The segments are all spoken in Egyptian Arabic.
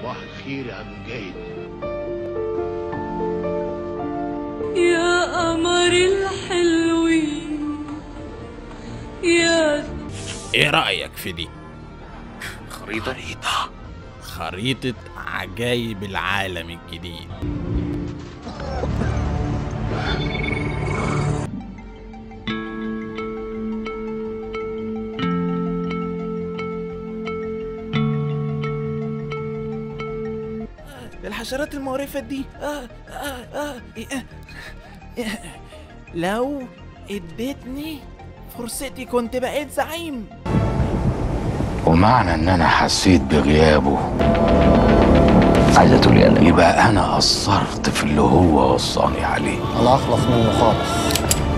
صباح الخير يا مجاهد يا قمر الحلوين يا ايه رأيك في دي؟ خريطة خريطة عجائب العالم الجديد الحشرات المقرفة دي آه آه آه إيه إيه لو اديتني فرصتي كنت بقيت زعيم ومعنى ان انا حسيت بغيابه عايزة تقولي انا يبقى انا قصرت في اللي هو وصاني عليه انا اخلص منه خالص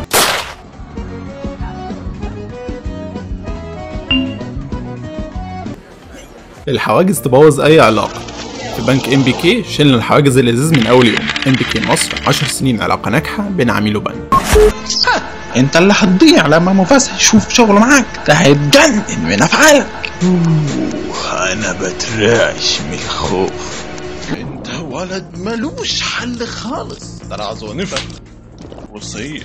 الحواجز تبوظ اي علاقه في بنك ام بي كي شلنا الحواجز اللذيذ من اول يوم ام بي كي مصر 10 سنين علاقه ناجحه بين عميل وبنك انت اللي هتضيع لما مفاسح يشوف شغل معاك ده هيتجنن من افعالك انا بترعش من الخوف انت ولد ملوش حل خالص ده انا عزونفك وصية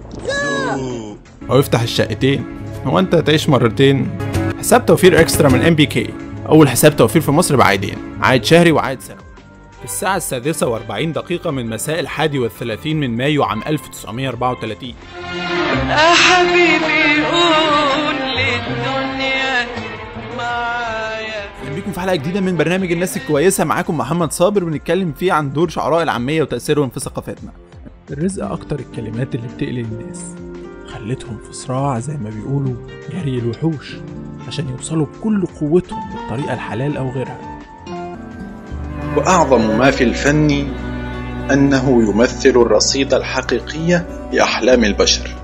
او افتح الشقتين هو انت هتعيش مرتين حساب توفير اكسترا من ام بي كي اول حساب توفير في مصر بعائدين عائد شهري وعائد سنوي الساعة السادسة وأربعين دقيقة من مساء الحادي والثلاثين من مايو عام 1934 يا حبيبي قول للدنيا معايا اهلا بيكم في حلقة جديدة من برنامج الناس الكويسة معاكم محمد صابر بنتكلم فيه عن دور شعراء العامية وتأثيرهم في ثقافتنا الرزق أكتر الكلمات اللي بتقلق الناس خلتهم في صراع زي ما بيقولوا جري الوحوش عشان يوصلوا بكل قوتهم بالطريقة الحلال أو غيرها واعظم ما في الفن انه يمثل الرصيد الحقيقي لاحلام البشر